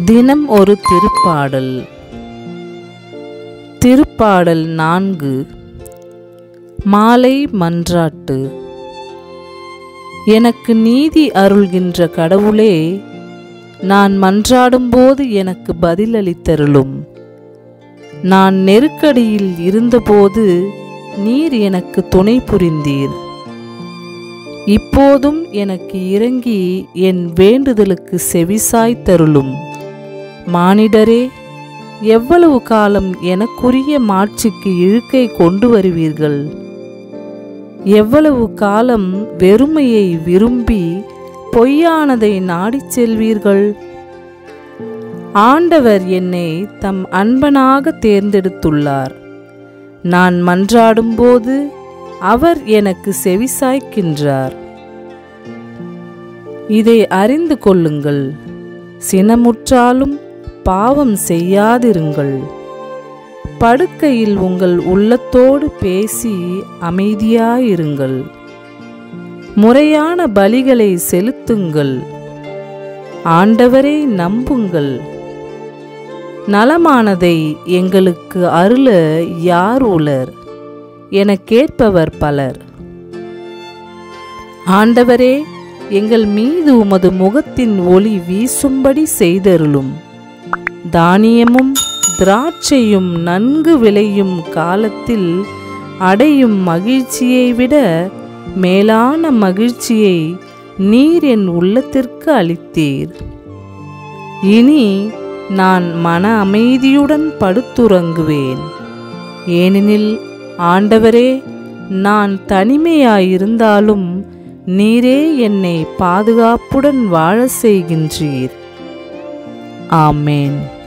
தினம் ஒரு திருப்பாடல் திருப்பாடல் நான்கு மாலை மன்றாட்டு எனக்கு நீதி அருள்கின்ற கடவுளே நான் மன்றாடும்போது எனக்கு பதிலளித்தருளும் நான் நெருக்கடியில் இருந்தபோது நீர் எனக்கு துணை புரிந்தீர் இப்போதும் எனக்கு இறங்கி என் வேண்டுதலுக்கு செவிசாய் தருளும் மானிடரே எவ்வளவு காலம் எனக்குரிய மாட்சிக்கு இழுக்கை கொண்டு வருவீர்கள் எவ்வளவு காலம் வெறுமையை விரும்பி பொய்யானதை நாடிச் செல்வீர்கள் ஆண்டவர் என்னை தம் அன்பனாக தேர்ந்தெடுத்துள்ளார் நான் மன்றாடும்போது அவர் எனக்கு செவிசாய்க்கின்றார் இதை அறிந்து கொள்ளுங்கள் சினமுற்றாலும் பாவம் செய்யாதிருங்கள் படுக்கையில் உங்கள் உள்ளத்தோடு பேசி அமைதியாயிருங்கள் முறையான பலிகளை செலுத்துங்கள் ஆண்டவரை நம்புங்கள் நலமானதை எங்களுக்கு அருள யார் உலர் என கேட்பவர் பலர் ஆண்டவரே எங்கள் மீது உமது முகத்தின் ஒளி வீசும்படி செய்தருளும் தானியமும் திராட்சையும் நன்கு விளையும் காலத்தில் அடையும் மகிழ்ச்சியை விட மேலான மகிழ்ச்சியை நீர் என் உள்ளத்திற்கு அளித்தீர் இனி நான் மன அமைதியுடன் படுத்துறங்குவேன் ஏனெனில் ஆண்டவரே நான் தனிமையாயிருந்தாலும் நீரே என்னை பாதுகாப்புடன் வாழ செய்கின்றீர் ஆமேன்